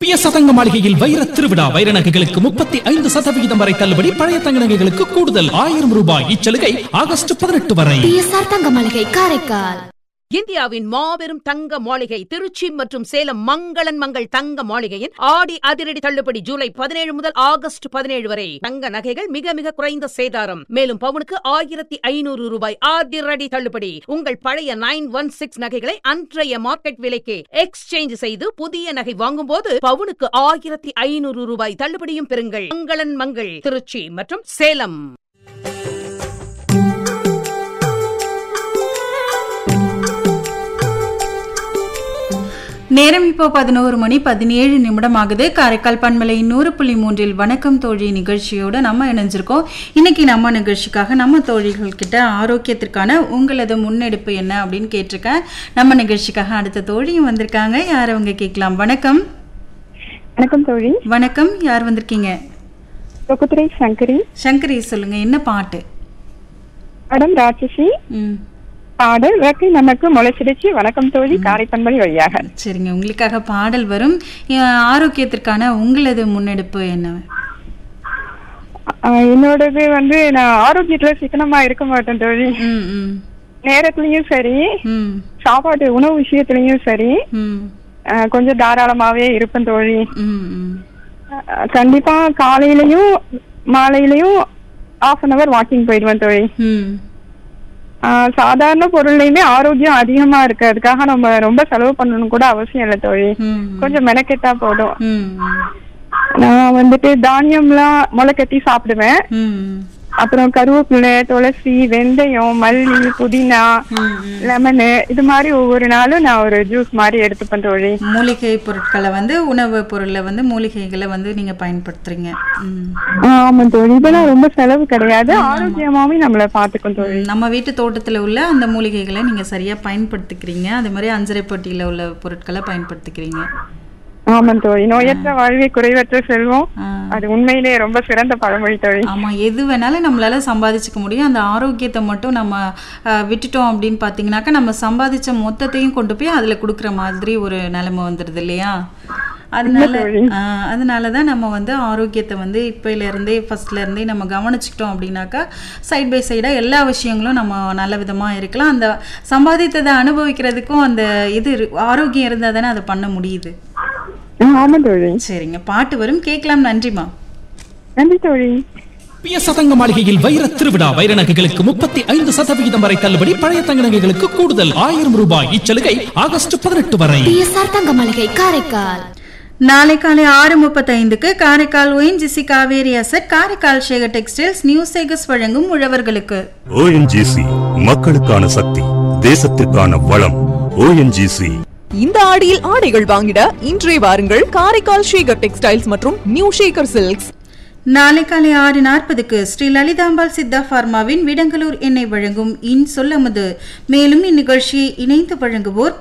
பிய சதங்க மாளிகையில் வைர திருவிழா வைர நகைகளுக்கு முப்பத்தி ஐந்து சதவிகிதம் வரை தள்ளுபடி பழைய தங்க நகைகளுக்கு கூடுதல் ஆயிரம் ரூபாய் இச்சலுகை ஆகஸ்ட் பதினெட்டு வரை பிஎஸ்ஆர் தங்க மளிகை காரைக்கால் இந்தியாவின் மாபெரும் தங்க மாளிகை திருச்சி மற்றும் சேலம் மங்களன் மங்கள் தங்க மாளிகையின் ஆடி அதிரடி தள்ளுபடி ஜூலை பதினேழு முதல் ஆகஸ்ட் பதினேழு வரை தங்க நகைகள் மிக மிக குறைந்த சேதாரம் மேலும் பவுனுக்கு ஆயிரத்தி ஐநூறு ரூபாய் அதிரடி தள்ளுபடி உங்கள் பழைய நைன் ஒன் சிக்ஸ் நகைகளை அன்றைய மார்க்கெட் விலைக்கு எக்ஸ்சேஞ்ச் செய்து புதிய நகை வாங்கும்போது பவுனுக்கு ஆயிரத்தி ஐநூறு ரூபாய் தள்ளுபடியும் பெறுங்கள் மங்களன் மங்கள் திருச்சி மற்றும் சேலம் நேரம் இப்போ பதினோரு மணி பதினேழு நிமிடம் ஆகுது காரைக்கால் பண்பலை நூறு புள்ளி மூன்றில் வணக்கம் தோழி நிகழ்ச்சியோட நம்ம இணைஞ்சிருக்கோம் இன்னைக்கு நம்ம நிகழ்ச்சிக்காக நம்ம தோழிகள் கிட்ட ஆரோக்கியத்திற்கான உங்களது முன்னெடுப்பு என்ன அப்படின்னு கேட்டிருக்கேன் நம்ம நிகழ்ச்சிக்காக அடுத்த தோழியும் வந்திருக்காங்க யார் அவங்க கேட்கலாம் வணக்கம் வணக்கம் தோழி வணக்கம் யார் வந்திருக்கீங்க தொகுத்துறை சங்கரி சங்கரி சொல்லுங்க என்ன பாட்டு படம் ராட்சசி ம் பாடல் இறக்கை நமக்கு முளைச்சிடுச்சு வணக்கம் தோழி காரைப்பண்பலி வழியாக சரிங்க உங்களுக்காக பாடல் வரும் அஹ், ஆரோக்கியத்திற்கான உங்களது முன்னெடுப்பு என்ன ஆஹ் என்னோடது வந்து நான் ஆரோக்கியத்துல சிக்கனமா இருக்க மாட்டேன் தோழி ம் ம் நேரத்துலயும் சரி ம் சாப்பாடு உணவு விஷயத்துலயும் சரி ம் ஆஹ் கொஞ்சம் தாராளமாவே இருப்பேன் தோழி ம் ம் ஆஹ் கண்டிப்பா காலையிலயும் மாலையிலயும் ஆஃப் அன் அவர் வாக்கிங் போயிடுவேன் தோழி ம் ஆஹ் சாதாரண பொருள்லயுமே ஆரோக்கியம் அதிகமா இருக்கு அதுக்காக நம்ம ரொம்ப செலவு பண்ணணும் கூட அவசியம் இல்லை தோழி ம் கொஞ்சம் மெனக்கெட்டா போதும் ம் நான் வந்துட்டு தானியம்லாம் முளை கட்டி சாப்பிடுவேன் ம் அப்புறம் கருவேப்பிலை துளசி வெந்தயம் மல்லி புதினா ம் லெமனு இது மாதிரி ஒவ்வொரு நாளும் நான் ஒரு ஜூஸ் மாதிரி எடுத்துப்பேன் தோழி மூலிகை பொருட்களை வந்து உணவு பொருளை வந்து மூலிகைகளை வந்து நீங்க பயன்படுத்துறீங்க ம். ஆமா தோழி இதெல்லாம் ரொம்ப செலவு கிடையாது ஆரோக்கியமாவே நம்மள பாத்துக்கும் தோழி நம்ம வீட்டு தோட்டத்துல உள்ள அந்த மூலிகைகளை நீங்க சரியா பயன்படுத்திக்கிறீங்க அதே மாதிரி அஞ்சரை பொட்டியில உள்ள பொருட்களை பயன்படுத்திக்கிறீங்க ஆமா தோழி நோயற்ற வாழ்வே குறைவற்ற செல்வம் ஆ. அது உண்மையிலேயே ரொம்ப சிறந்த பழமொழி தோழி ஆமா எது வேணாலும் நம்மளால சம்பாதிச்சுக்க முடியும் அந்த ஆரோக்கியத்தை மட்டும் நம்ம அஹ், விட்டுட்டோம் அப்படின்னு பார்த்தீங்கன்னாக்கா நம்ம சம்பாதிச்ச மொத்தத்தையும் கொண்டு போய் அதுல கொடுக்குற மாதிரி ஒரு நிலைமை வந்துடுது இல்லையா அதனால ஆஹ், அதனால தான் நம்ம வந்து ஆரோக்கியத்தை வந்து இப்பையில இருந்தே ஃபர்ஸ்ட்ல இருந்தே நம்ம கவனிச்சுக்கிட்டோம் அப்படின்னாக்கா சைட் பை சைடாக எல்லா விஷயங்களும் நம்ம நல்ல விதமா இருக்கலாம் அந்த சம்பாதித்ததை அனுபவிக்கிறதுக்கும் அந்த இது இரு- ஆரோக்கியம் இருந்தால் தானே அதை பண்ண முடியுது ஆ, ஆமா தோழி சரிங்க பாட்டு வரும் கேட்கலாம் நன்றிமா நன்றி தோழி பிய சதங்க மாளிகையில் வைர திருவிழா வைர நகைகளுக்கு முப்பத்தி ஐந்து சதவிகிதம் வரை தள்ளுபடி பழைய தங்க நகைகளுக்கு கூடுதல் ஆயிரம் ரூபாய் இச்சலுகை ஆகஸ்ட் பதினெட்டு வரை பிஎஸ்ஆர் தங்க மளிகை காரைக்கால் நாளை காலை ஆறு முப்பத்தைந்துக்கு Karaikal ONGC Cauvery asset Karaikal Sekar textiles new Sekars வழங்கும் உழவர்களுக்கு ஓஎன்ஜிசி மக்களுக்கான சக்தி தேசத்திற்கான வளம் ஓஎன்ஜிசி இந்த ஆடியில் ஆடைகள் வாங்கிட இன்றே வாருங்கள் காரைக்கால் ஷேகர் டெக்ஸ்டைல்ஸ் மற்றும் நியூ ஷேகர் சில்க்ஸ் நாளை காலை ஆறு நாற்பதுக்கு ஸ்ரீ லலிதாம்பாள் சித்தா பார்மாவின் விடங்கலூர் எண்ணெய் வழங்கும் இன் சொல்லமுது மேலும் இந்நிகழ்ச்சியை இணைந்து வழங்குவோர்